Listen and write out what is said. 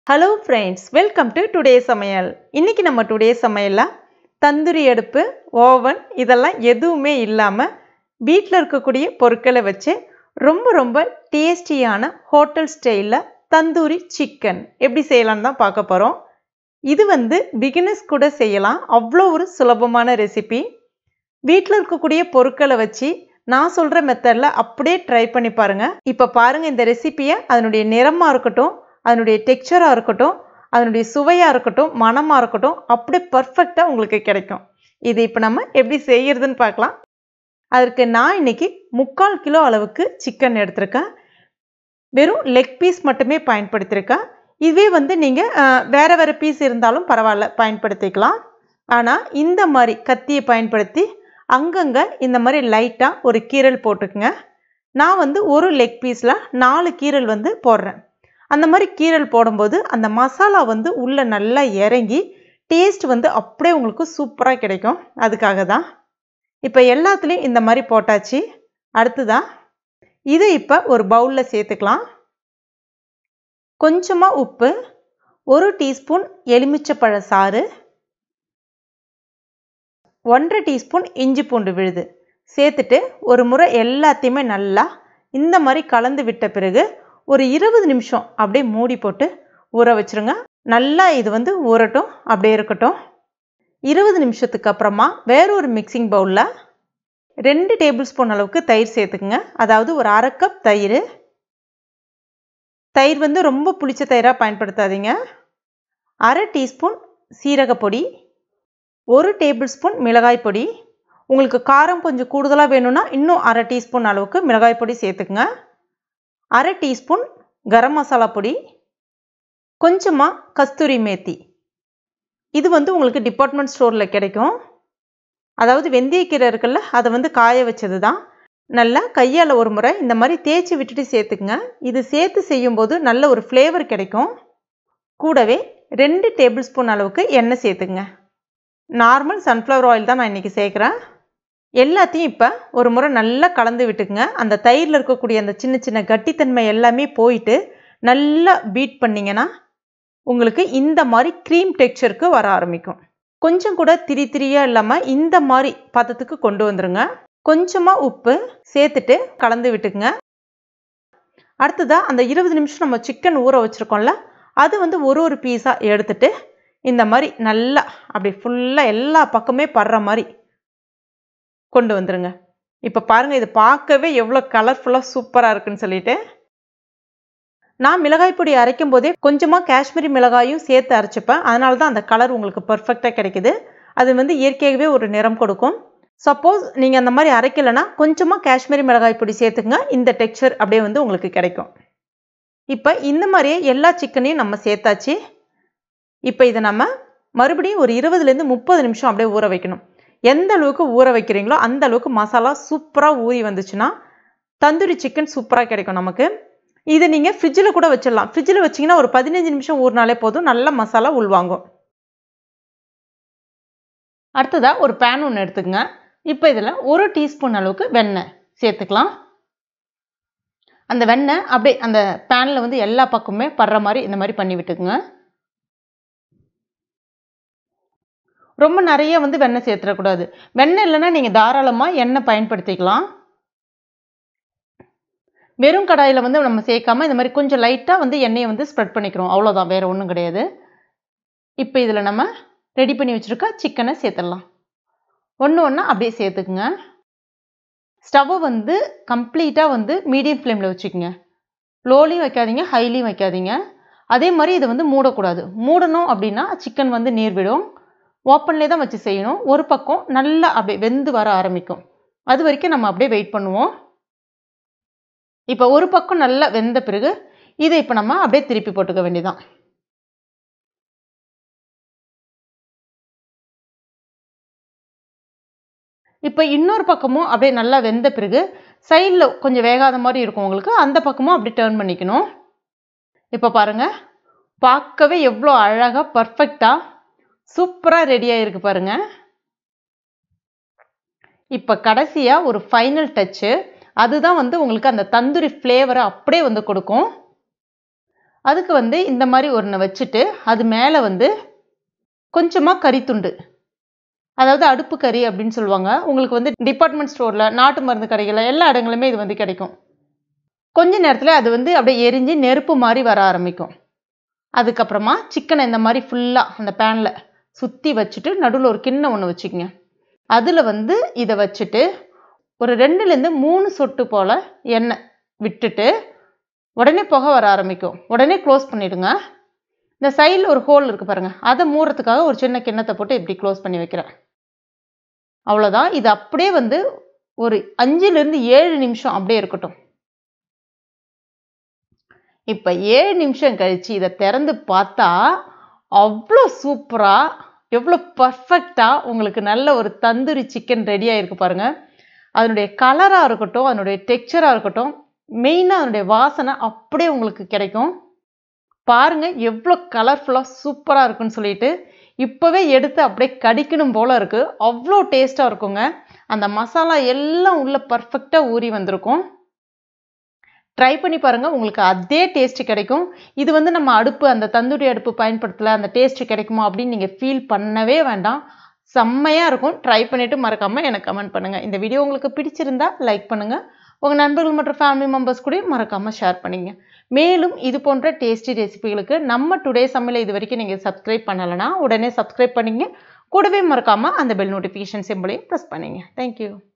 hello friends welcome to today சமையல் இன்றைக்கி நம்ம டுடே சமையலில் தந்தூரி அடுப்பு ஓவன் இதெல்லாம் எதுவுமே இல்லாமல் வீட்டில் இருக்கக்கூடிய பொருட்களை வச்சு ரொம்ப ரொம்ப டேஸ்டியான ஹோட்டல் ஸ்டைலில் தந்தூரி சிக்கன் எப்படி செய்யலான்னு தான் பார்க்க போகிறோம் இது வந்து பிகினர்ஸ் கூட செய்யலாம் அவ்வளோ ஒரு சுலபமான ரெசிபி வீட்டில் இருக்கக்கூடிய பொருட்களை வச்சு நான் சொல்கிற மெத்தடில் அப்படியே ட்ரை பண்ணி பாருங்கள் இப்போ பாருங்கள் இந்த ரெசிப்பியை அதனுடைய நிறமாக இருக்கட்டும் அதனுடைய டெக்ஸ்சராக இருக்கட்டும் அதனுடைய சுவையாக இருக்கட்டும் மனமாக இருக்கட்டும் அப்படியே பர்ஃபெக்டாக உங்களுக்கு கிடைக்கும் இது இப்போ நம்ம எப்படி செய்கிறதுன்னு பார்க்கலாம் அதற்கு நான் இன்னைக்கு முக்கால் கிலோ அளவுக்கு சிக்கன் எடுத்திருக்கேன் வெறும் லெக் பீஸ் மட்டுமே பயன்படுத்தியிருக்கேன் இதுவே வந்து நீங்கள் வேறு வேறு பீஸ் இருந்தாலும் பரவாயில்ல பயன்படுத்திக்கலாம் ஆனால் இந்த மாதிரி கத்தியை பயன்படுத்தி அங்கங்கே இந்த மாதிரி லைட்டாக ஒரு கீரல் போட்டுக்குங்க நான் வந்து ஒரு லெக் பீஸில் நாலு கீரல் வந்து போடுறேன் அந்த மாதிரி கீரல் போடும்போது அந்த மசாலா வந்து உள்ளே நல்லா இறங்கி டேஸ்ட் வந்து அப்படியே உங்களுக்கு சூப்பராக கிடைக்கும் அதுக்காக தான் இப்போ எல்லாத்துலேயும் இந்த மாதிரி போட்டாச்சு அடுத்ததான் இதை இப்போ ஒரு பவுலில் சேர்த்துக்கலாம் கொஞ்சமாக உப்பு ஒரு டீஸ்பூன் எலுமிச்சப்பழ சாறு ஒன்றரை டீஸ்பூன் இஞ்சி பூண்டு விழுது சேர்த்துட்டு ஒரு முறை எல்லாத்தையுமே நல்லா இந்த மாதிரி கலந்து விட்ட பிறகு ஒரு இருபது நிமிஷம் அப்படியே மூடி போட்டு ஊற வச்சுருங்க நல்லா இது வந்து ஊறட்டும் அப்படியே இருக்கட்டும் இருபது நிமிஷத்துக்கு அப்புறமா வேற ஒரு மிக்சிங் பவுலில் ரெண்டு டேபிள் ஸ்பூன் அளவுக்கு தயிர் சேர்த்துக்குங்க அதாவது ஒரு அரை கப் தயிர் தயிர் வந்து ரொம்ப புளிச்ச தயிராக பயன்படுத்தாதீங்க அரை டீஸ்பூன் சீரகப்பொடி ஒரு டேபிள் ஸ்பூன் மிளகாய் பொடி உங்களுக்கு காரம் கொஞ்சம் கூடுதலாக வேணும்னா இன்னும் அரை டீஸ்பூன் அளவுக்கு மிளகாய் பொடி சேர்த்துக்குங்க அரை டீஸ்பூன் கரம் மசாலா பொடி கொஞ்சமாக கஸ்தூரி மேத்தி இது வந்து உங்களுக்கு டிபார்ட்மெண்ட் ஸ்டோரில் கிடைக்கும் அதாவது வெந்தயக்கீரை இருக்குல்ல அதை வந்து காய வச்சது தான் நல்லா கையால் ஒரு முறை இந்த மாதிரி தேய்ச்சி விட்டுட்டு சேர்த்துக்குங்க இது சேர்த்து செய்யும்போது நல்ல ஒரு ஃப்ளேவர் கிடைக்கும் கூடவே ரெண்டு டேபிள் ஸ்பூன் அளவுக்கு எண்ணெய் சேர்த்துக்குங்க நார்மல் சன்ஃப்ளவர் ஆயில் தான் நான் இன்றைக்கி சேர்க்குறேன் எல்லாத்தையும் இப்போ ஒரு முறை நல்லா கலந்து விட்டுக்குங்க அந்த தயிரில் இருக்கக்கூடிய அந்த சின்ன சின்ன கட்டித்தன்மை எல்லாமே போயிட்டு நல்லா பீட் பண்ணிங்கன்னா உங்களுக்கு இந்த மாதிரி க்ரீம் டெக்ஸ்சருக்கு வர ஆரம்பிக்கும் கொஞ்சம் கூட திரி திரியாக இல்லாமல் இந்த மாதிரி பதத்துக்கு கொண்டு வந்துருங்க கொஞ்சமாக உப்பு சேர்த்துட்டு கலந்து விட்டுக்குங்க அடுத்ததாக அந்த இருபது நிமிஷம் நம்ம சிக்கன் ஊற வச்சுருக்கோம்ல அது வந்து ஒரு ஒரு பீஸாக எடுத்துட்டு இந்த மாதிரி நல்லா அப்படி ஃபுல்லாக எல்லா பக்கமே படுற மாதிரி கொண்டு வந்துருங்க இப்போ பாருங்கள் இது பார்க்கவே எவ்வளோ கலர்ஃபுல்லாக சூப்பராக இருக்குன்னு சொல்லிட்டு நான் மிளகாய் பொடி அரைக்கும் போதே கொஞ்சமாக காஷ்மீரி மிளகாயும் சேர்த்து அரைச்சிப்பேன் அதனால தான் அந்த கலர் உங்களுக்கு பர்ஃபெக்டாக கிடைக்குது அது வந்து இயற்கையாகவே ஒரு நிறம் கொடுக்கும் சப்போஸ் நீங்கள் அந்த மாதிரி அரைக்கலைன்னா கொஞ்சமாக காஷ்மீரி மிளகாய் பொடி சேர்த்துங்க இந்த டெக்ஸ்சர் அப்படியே வந்து உங்களுக்கு கிடைக்கும் இப்போ இந்த மாதிரியே எல்லா சிக்கனையும் நம்ம சேர்த்தாச்சு இப்போ இதை நம்ம மறுபடியும் ஒரு இருபதுலேருந்து முப்பது நிமிஷம் அப்படியே ஊற வைக்கணும் எந்த அளவுக்கு ஊற வைக்கிறீங்களோ அந்த அளவுக்கு மசாலா சூப்பராக ஊறி வந்துச்சுன்னா தந்தூரி சிக்கன் சூப்பராக கிடைக்கும் நமக்கு இதை நீங்கள் ஃப்ரிட்ஜில் கூட வச்சிடலாம் ஃப்ரிட்ஜில் வச்சிங்கன்னா ஒரு பதினஞ்சு நிமிஷம் ஊறினாலே போதும் நல்ல மசாலா உள்வாங்கும் அடுத்ததாக ஒரு பேன் ஒன்று எடுத்துக்கங்க இப்போ இதில் ஒரு டீஸ்பூன் அளவுக்கு வெண்ணெய் சேர்த்துக்கலாம் அந்த வெண்ணெய் அப்படியே அந்த பேனில் வந்து எல்லா பக்கமுமே படுற மாதிரி இந்த மாதிரி பண்ணி விட்டுக்குங்க ரொம்ப நிறைய வந்து வெண்ணெய் சேர்த்துடக்கூடாது வெண்ணெய் இல்லைன்னா நீங்கள் தாராளமாக எண்ணெய் பயன்படுத்திக்கலாம் வெறும் கடாயில் வந்து நம்ம சேர்க்காம இந்த மாதிரி கொஞ்சம் லைட்டாக வந்து எண்ணெயை வந்து ஸ்ப்ரெட் பண்ணிக்கிறோம் அவ்வளோதான் வேறு ஒன்றும் கிடையாது இப்போ இதில் நம்ம ரெடி பண்ணி வச்சுருக்க சிக்கனை சேர்த்துடலாம் ஒன்று ஒன்றா அப்படியே சேர்த்துக்குங்க ஸ்டவ்வை வந்து கம்ப்ளீட்டாக வந்து மீடியம் ஃப்ளேமில் வச்சுக்கோங்க லோலையும் வைக்காதீங்க ஹைலையும் வைக்காதீங்க அதே மாதிரி இதை வந்து மூடக்கூடாது மூடணும் அப்படின்னா சிக்கன் வந்து நீர் விடும் ஓப்பன்லேயே தான் வச்சு செய்யணும் ஒரு பக்கம் நல்லா அப்படியே வெந்து வர ஆரம்பிக்கும் அது வரைக்கும் நம்ம அப்படியே வெயிட் பண்ணுவோம் இப்போ ஒரு பக்கம் நல்லா வெந்த பிறகு இதை இப்போ நம்ம அப்படியே திருப்பி போட்டுக்க வேண்டியதான் இப்போ இன்னொரு பக்கமும் அப்படியே நல்லா வெந்த பிறகு சைடில் கொஞ்சம் வேகாத மாதிரி இருக்கும் உங்களுக்கு அந்த பக்கமும் அப்படி டேர்ன் பண்ணிக்கணும் இப்போ பாருங்கள் பார்க்கவே எவ்வளோ அழகாக பர்ஃபெக்டாக சூப்பராக ரெடியாக இருக்கு பாருங்க இப்போ கடைசியாக ஒரு ஃபைனல் டச்சு அதுதான் வந்து உங்களுக்கு அந்த தந்தூரி ஃப்ளேவரை அப்படியே வந்து கொடுக்கும் அதுக்கு வந்து இந்த மாதிரி ஒன்று வச்சுட்டு அது மேலே வந்து கொஞ்சமாக கறித்துண்டு அதாவது அடுப்பு கறி அப்படின்னு சொல்லுவாங்க உங்களுக்கு வந்து டிபார்ட்மெண்ட் ஸ்டோரில் நாட்டு மருந்து கடைகளில் எல்லா இடங்களுமே இது வந்து கிடைக்கும் கொஞ்ச நேரத்தில் அது வந்து அப்படியே எரிஞ்சு நெருப்பு மாதிரி வர ஆரம்பிக்கும் அதுக்கப்புறமா சிக்கனை இந்த மாதிரி ஃபுல்லாக அந்த பேனில் சுற்றி வச்சுட்டு நடுவில் ஒரு கிண்ணம் ஒன்று வச்சுக்கோங்க அதில் வந்து இதை வச்சுட்டு ஒரு ரெண்டுலேருந்து மூணு சொட்டு போல் எண்ணெய் விட்டுட்டு உடனே புகை வர ஆரம்பிக்கும் உடனே க்ளோஸ் பண்ணிவிடுங்க இந்த சைடில் ஒரு ஹோல் இருக்குது பாருங்கள் அதை மூடுறதுக்காக ஒரு சின்ன கிண்ணத்தை போட்டு இப்படி க்ளோஸ் பண்ணி வைக்கிறேன் அவ்வளோதான் இது அப்படியே வந்து ஒரு அஞ்சுலேருந்து ஏழு நிமிஷம் அப்படியே இருக்கட்டும் இப்போ ஏழு நிமிஷம் கழித்து இதை திறந்து பார்த்தா அவ்வளோ சூப்பராக எவ்வளோ பர்ஃபெக்டாக உங்களுக்கு நல்ல ஒரு தந்தூரி சிக்கன் ரெடியாக இருக்கு பாருங்கள் அதனுடைய கலராக இருக்கட்டும் அதனுடைய டெக்ஸ்சராக இருக்கட்டும் மெயினாக அதனுடைய வாசனை அப்படியே உங்களுக்கு கிடைக்கும் பாருங்கள் எவ்வளோ கலர்ஃபுல்லாக சூப்பராக இருக்குன்னு சொல்லிட்டு இப்போவே எடுத்து அப்படியே கடிக்கணும் போல் இருக்குது அவ்வளோ டேஸ்ட்டாக இருக்குங்க அந்த மசாலா எல்லாம் உள்ள பர்ஃபெக்டாக ஊறி வந்திருக்கும் ட்ரை பண்ணி பாருங்கள் உங்களுக்கு அதே டேஸ்ட்டு கிடைக்கும் இது வந்து நம்ம அடுப்பு அந்த தந்தூரி அடுப்பு பயன்படுத்தலை அந்த டேஸ்ட்டு கிடைக்குமா அப்படின்னு நீங்கள் ஃபீல் பண்ணவே வேண்டாம் செம்மையாக இருக்கும் ட்ரை பண்ணிவிட்டு மறக்காமல் எனக்கு கமெண்ட் பண்ணுங்கள் இந்த வீடியோ உங்களுக்கு பிடிச்சிருந்தா லைக் பண்ணுங்கள் உங்கள் நண்பர்கள் மற்றும் ஃபேமிலி மெம்பர்ஸ் கூட மறக்காமல் ஷேர் பண்ணிங்க மேலும் இது போன்ற டேஸ்டி ரெசிபிகளுக்கு நம்ம டுடே சமையல் இது வரைக்கும் நீங்கள் சப்ஸ்கிரைப் பண்ணலைன்னா உடனே சப்ஸ்கிரைப் பண்ணிங்க கூடவே மறக்காமல் அந்த பெல் நோட்டிஃபிகேஷன் சிம்பிளையும் ப்ரெஸ் பண்ணிங்க தேங்க்யூ